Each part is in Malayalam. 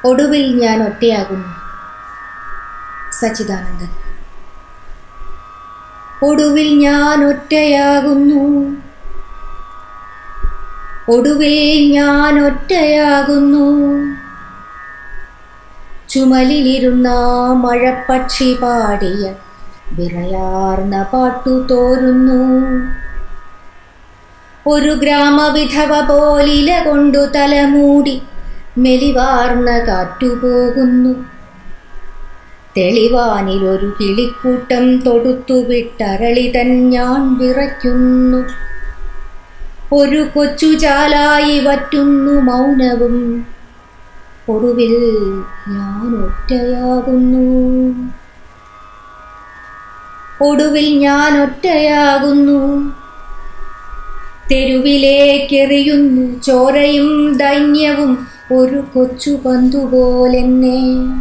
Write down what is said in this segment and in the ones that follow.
ഒടുവിൽ ഞാൻ ഒറ്റയാകുന്നു സച്ചിദാനന്ദൻ ഒടുവിൽ ഞാൻ ഒറ്റയാകുന്നു ഒടുവിൽ ഞാൻ ഒറ്റയാകുന്നു ചുമലിലിരുന്ന മഴപ്പക്ഷി പാടിയ വിറയാർന്ന പാട്ടു തോരുന്നു ഒരു ഗ്രാമവിധവ പോലില കൊണ്ടു തലമൂടി മെലിവാർന്ന കാറ്റുപോകുന്നു തെളിവാനിലൊരു കിളിക്കൂട്ടം തൊടുത്തു വിട്ടരളി തൻ ഞാൻ വിറയ്ക്കുന്നു ഒരു കൊച്ചു ചാലായി വറ്റുന്നു മൗനവും ഒടുവിൽ ഞാൻ ഒറ്റയാകുന്നു ഒടുവിൽ ഞാൻ ഒറ്റയാകുന്നു തെരുവിലേക്കെറിയുന്നു ചോരയും ദൈന്യവും ഒരു കൊച്ചു പന്തുപോലെന്നെ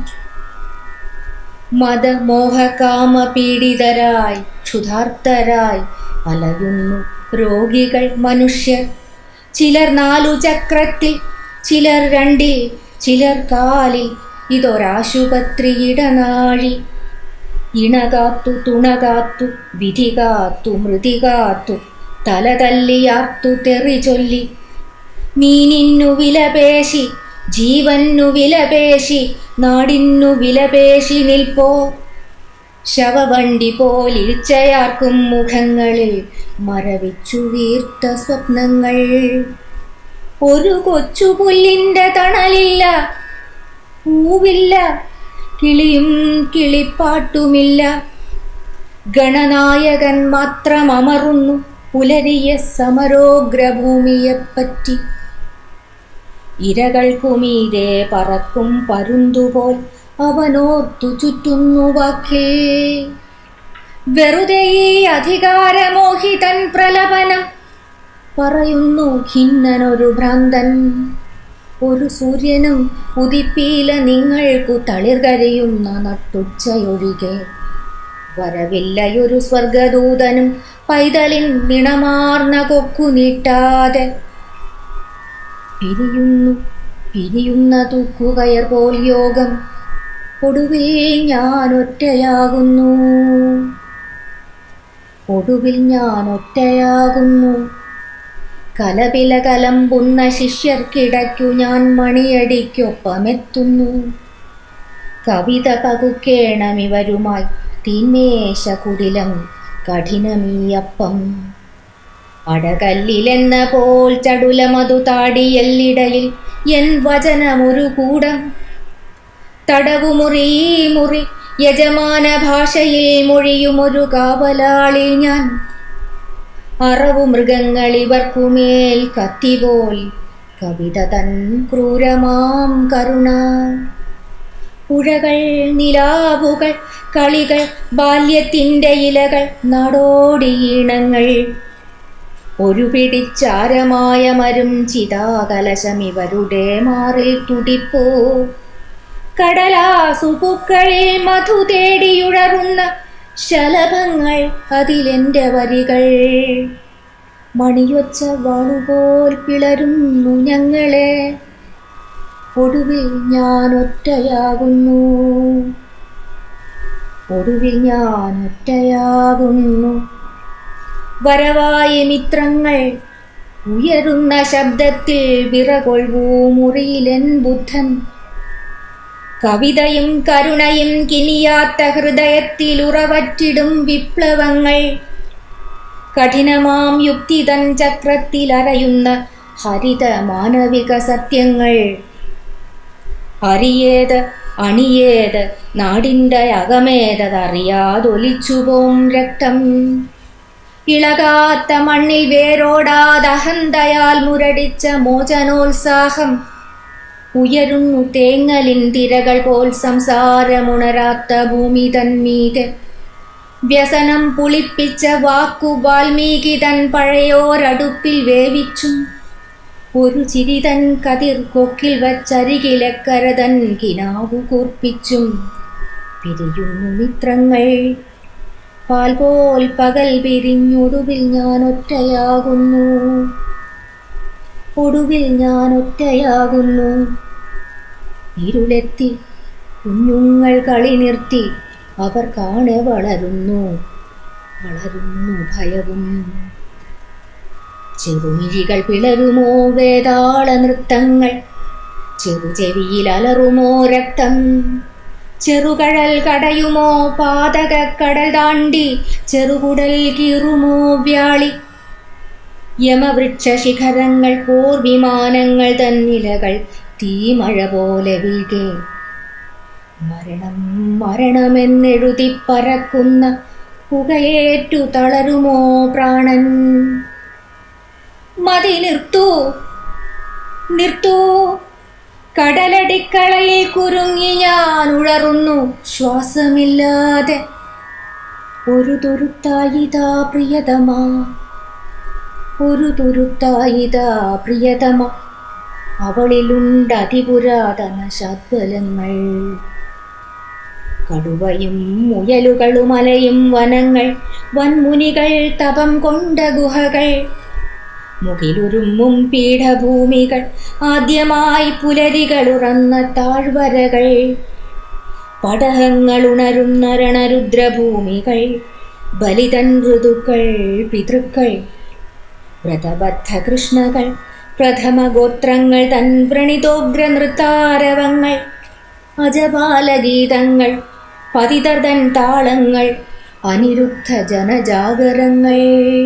മതമോഹകാമ പീഡിതരായി ക്ഷുധാർത്തരായി അലയുന്നു രോഗികൾ മനുഷ്യർ ചിലർ നാലു ചക്രത്തിൽ ചിലർ രണ്ടിൽ ചിലർ കാലിൽ ഇതൊരാശുപത്രി ഇടനാഴി ഇണകാത്തു തുണകാത്തു വിധി കാത്തു മൃതി കാത്തു തല തല്ലിയാർത്തു തെറി ചൊല്ലി മീനിന്നു വിലപേശി ജീവന്നു വിലപേശി നാടിന്നു വിലപേശി നിൽപ്പോ ശവവണ്ടി പോലിച്ചയാർക്കും മുഖങ്ങളിൽ മരവിച്ചു വീർത്ത സ്വപ്നങ്ങൾ ഒരു കൊച്ചു പുല്ലിന്റെ തണലില്ല പൂവില്ല കിളിയും കിളിപ്പാട്ടുമില്ല ഗണനായകൻ മാത്രം അമറുന്നു പുലരിയ സമരോഗ്രഭൂമിയെപ്പറ്റി ഇരകൾക്കുമീതെ പറക്കും പരുന്തുപോൽ അവനോർത്തു ചുറ്റുന്നു വാക്കേ വെറുതെ ഈ അധികാരമോഹിതൻ പ്രലപനം പറയുന്നു ഖിന്നനൊരു ഭ്രാന്തൻ ഒരു സൂര്യനും ഉദിപ്പീല നിങ്ങൾക്കു തളിർകരിയുന്ന നട്ടുച്ചയൊഴികെ വരവില്ലയൊരു സ്വർഗദൂതനും പൈതലിൻ നിണമാർന്ന കൊക്കു നീട്ടാതെ പിരിയുന്നു പിരിയുന്ന തൂക്കുകയർ പോൽ യോഗം ഒടുവിൽ ഞാൻ ഒറ്റയാകുന്നു ഒടുവിൽ ഞാൻ ഒറ്റയാകുന്നു കലപില കലമ്പുന്ന ശിഷ്യർക്കിടയ്ക്കു ഞാൻ മണിയടിക്കൊപ്പമെത്തുന്നു കവിത പകുക്കേണമിവരുമായി തീന്മേശ കുടിലം കഠിനമീയപ്പം അടകല്ലിലെന്ന പോൽ ചടുലമതു താടിയല്ലിടയിൽ എൻ വചനമൊരു കൂടം തടവുമുറി മുറി യജമാന ഭാഷയിൽ മൊഴിയുമൊരു കാവലാളി ഞാൻ അറവു മൃഗങ്ങളിവർക്കുമേൽ കത്തിപോൽ കവിത തൻ ക്രൂരമാം കരുണ പുഴകൾ നിലാവുകൾ കളികൾ ബാല്യത്തിൻ്റെ ഇലകൾ നാടോടിയീണങ്ങൾ ഒരു പിടിച്ചാരമായ മരും ചിതാകലശം ഇവരുടെ മാറിൽ തുടിപ്പോ കടലാസുപൂക്കളിൽ മധു തേടിയുഴറുന്ന ശലഭങ്ങൾ അതിലെന്റെ വരികൾ മണിയൊച്ച വാളുപോൽ പിളരുന്നു ഞങ്ങളെ ഒടുവിൽ ഞാൻ ഒറ്റയാകുന്നു ഒടുവിൽ ഞാൻ ഒറ്റയാകുന്നു വരവായി മിത്രങ്ങൾ ഉയരുന്ന ശബ്ദത്തിൽ വിറകൊൾവൂ മുറിയിലെൻ ബുദ്ധൻ കവിതയും കരുണയും കിനിയാത്ത ഹൃദയത്തിൽ ഉറവറ്റിടും വിപ്ലവങ്ങൾ കഠിനമാം യുക്തി തൻ ചക്രത്തിൽ അരയുന്ന ഹരിത മാനവിക സത്യങ്ങൾ അറിയേത് അണിയേത് നാടിൻ്റെ അകമേതറിയാതൊലിച്ചുപോം രക്തം ഇളകാത്ത മണ്ണിൽ വേരോടാതഹന്തയാൽ മുരടിച്ച മോചനോത്സാഹം ഉയരുന്നു തേങ്ങലിൻ തിരകൾ പോൽ സംസാരമുണരാത്ത ഭൂമി തന്മീതെ വ്യസനം പുളിപ്പിച്ച വാക്കു വാൽമീകി തൻ പഴയോരടുപ്പിൽ വേവിച്ചും ഒരു ചിരിതൻ കതിർ കൊക്കിൽ വച്ചരികിലക്കരതൻ കിനാവു കൂർപ്പിച്ചും പിരിയുന്നു മിത്രങ്ങൾ പാൽ പോൽ പകൽ പിരിഞ്ഞൊടുവിൽ ഞാൻ ഒറ്റയാകുന്നു ഒടുവിൽ ഞാൻ ഒറ്റയാകുന്നു ഇരുളെത്തി കുഞ്ഞുങ്ങൾ കളി നിർത്തി അവർ കാണെ വളരുന്നു വളരുന്നു ഭയവും ചെറുമിഴികൾ പിളരുമോ വേതാള നൃത്തങ്ങൾ ചെറുചെവിയിൽ അലറുമോ രക്തം ചെറുകഴൽ കടയുമോ പാതക കടൽ താണ്ടി ചെറുകുടൽ കീറുമോ വ്യാളി യമവൃക്ഷ ശിഖരങ്ങൾ പോർ വിമാനങ്ങൾ തന്നിലകൾ തീമഴ പോലെ വീകെ മരണം മരണമെന്നെഴുതി പറക്കുന്ന പുകയേറ്റു തളരുമോ പ്രാണൻ മതി നിർത്തൂ നിർത്തൂ കടലടിക്കളയിൽ കുരുങ്ങി ഞാൻ ഉഴറുന്നു ശ്വാസമില്ലാതെ ഒരു തുരുത്തായിതാ പ്രിയതമാ ഒരു തുരുത്തായിതാ പ്രിയതമ അവളിലുണ്ട് അതിപുരാതന ശാദ്വലങ്ങൾ കടുവയും മുയലുകളും അലയും വനങ്ങൾ വൻമുനികൾ തപം കൊണ്ട ഗുഹകൾ മുകിലുരുമ്മും പീഠഭൂമികൾ ആദ്യമായി പുലരികൾ ഉറന്ന താഴ്വരകൾ പടഹങ്ങൾ ഉണരുന്ന രണരുദ്രഭൂമികൾ ബലിതൻ ഋതുക്കൾ പിതൃക്കൾ വ്രതബദ്ധ കൃഷ്ണകൾ പ്രഥമ ഗോത്രങ്ങൾ തൻ വ്രണിതോഗ്ര നൃത്താരവങ്ങൾ അജപാലഗീതങ്ങൾ പതിതർതൻ താളങ്ങൾ അനിരുദ്ധ ജനജാഗരങ്ങൾ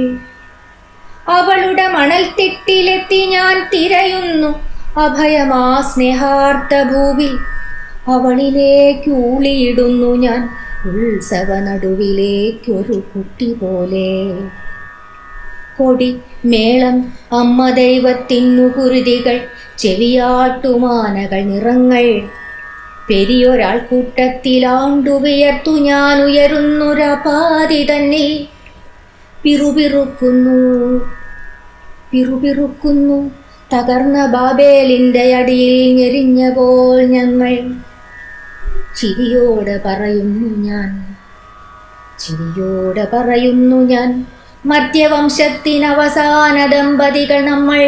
അവളുടെ മണൽത്തിട്ടിലെത്തി ഞാൻ തിരയുന്നു അഭയമാ സ്നേഹാർത്ഥ ഭൂവിൽ അവളിലേക്ക് ഊളിയിടുന്നു ഞാൻ ഉത്സവ നടുവിലേക്കൊരു കുട്ടി പോലെ കൊടി മേളം അമ്മ ദൈവത്തിനു കുരുതികൾ ചെവിയാട്ടുമാനകൾ നിറങ്ങൾ പെരിയൊരാൾ കൂട്ടത്തിലാണ്ടു വിയർത്തു ഞാൻ ഉയരുന്നൊരപാതി തന്നെ പിറുപിറുക്കുന്നു പിറുപിറുക്കുന്നു തകർന്ന ബാബേലിന്റെ അടിയിൽ ഞെരിഞ്ഞ പോൽ ഞങ്ങൾ ചിരിയോടെ പറയുന്നു ഞാൻ ചിരിയോടെ പറയുന്നു ഞാൻ മധ്യവംശത്തിനവസാന ദമ്പതികൾ നമ്മൾ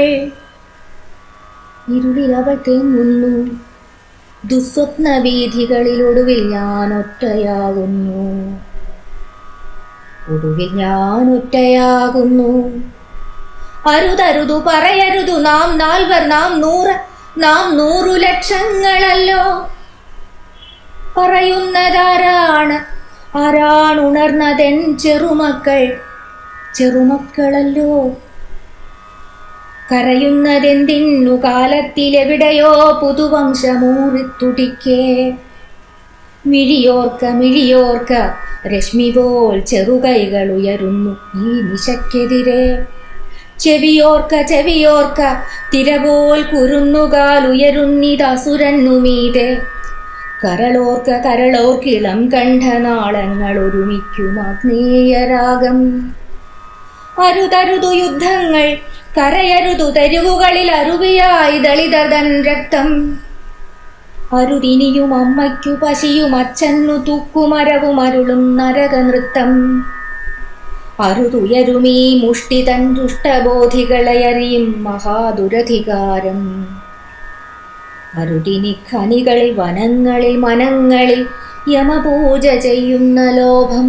ഇരുളിൽ അവൾ തേങ്ങുന്നു ദുസ്വപ്ന വീഥികളിലൊടുവിൽ ഞാൻ ഒറ്റയാകുന്നു ഒടുവിൽ ഞാൻ ഒറ്റയാകുന്നു അരുതരുതു പറയരുതു നാം നാൽവർ നാം നൂറ് നാം നൂറു ലക്ഷങ്ങളല്ലോ പറയുന്നതാരാണ് ആരാണുണർന്നതെൻ ചെറുമക്കൾ ചെറുമക്കളല്ലോ കരയുന്നതെന്തിന്നു കാലത്തിലെവിടെയോ പുതുവംശമൂറിത്തുടിക്കേ മിഴിയോർക്ക മിഴിയോർക്ക രശ്മി പോൽ ചെറുകൈകൾ ഉയരുന്നു ഈ നിശക്കെതിരെ ചെവിയോർക്ക ചെവിയോർക്ക തിരപോൽ കുരുന്നുകാൽ ഉയരുന്നിതസുരന്നു മീതെ കരളോർക്ക കരളോർക്കിളം കണ്ഠനാളങ്ങൾ ഒരുമിക്കും ആഗ്നേയരാഗം അരുതരുതു യുദ്ധങ്ങൾ കരയരുതു തെരുവുകളിൽ അരുവിയായി ദളിതൻ രക്തം അരുതിനിയും അമ്മയ്ക്കു പശിയും അച്ഛന്നു തൂക്കുമരവും അരുളും നരകനൃത്തം അരുതുയരുമീ മുഷ്ടിതൻ ദുഷ്ടബോധികളെ അറിയും മഹാദുരധികാരം അരുതിനി ഖനികളിൽ വനങ്ങളിൽ മനങ്ങളിൽ യമപൂജ ചെയ്യുന്ന ലോഭം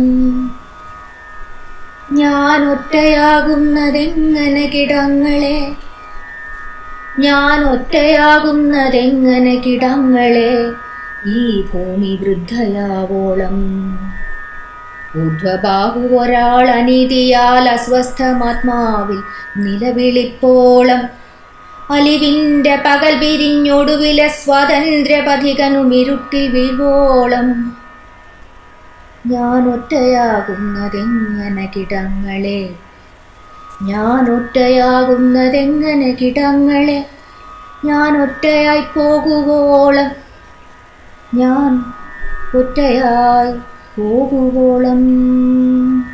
ഞാൻ ഒറ്റയാകുന്നതെങ്ങനെ കിടങ്ങളെ ഞാൻ ഒറ്റയാകുന്നതെങ്ങനെ കിടങ്ങളെ ഈ ഭൂമി വൃദ്ധയാവോളം ഊർധ്വബാഹു ഒരാൾ അനീതിയാൽ അസ്വസ്ഥമാത്മാവിൽ നിലവിളിപ്പോളം അലിവിന്റെ പകൽ പിരിഞ്ഞൊടുവിലെ സ്വാതന്ത്ര്യപഥികനുമിരുട്ടിൽ വീഴ്വോളം ഞാൻ ഒറ്റയാകുന്നതെങ്ങനെ കിടങ്ങളെ ഞാൻ ഒറ്റയാകുന്നതെങ്ങനെ കിടങ്ങളെ ഞാൻ ഒറ്റയായി പോകുവോളം ഞാൻ ഒറ്റയായി പോകുവോളം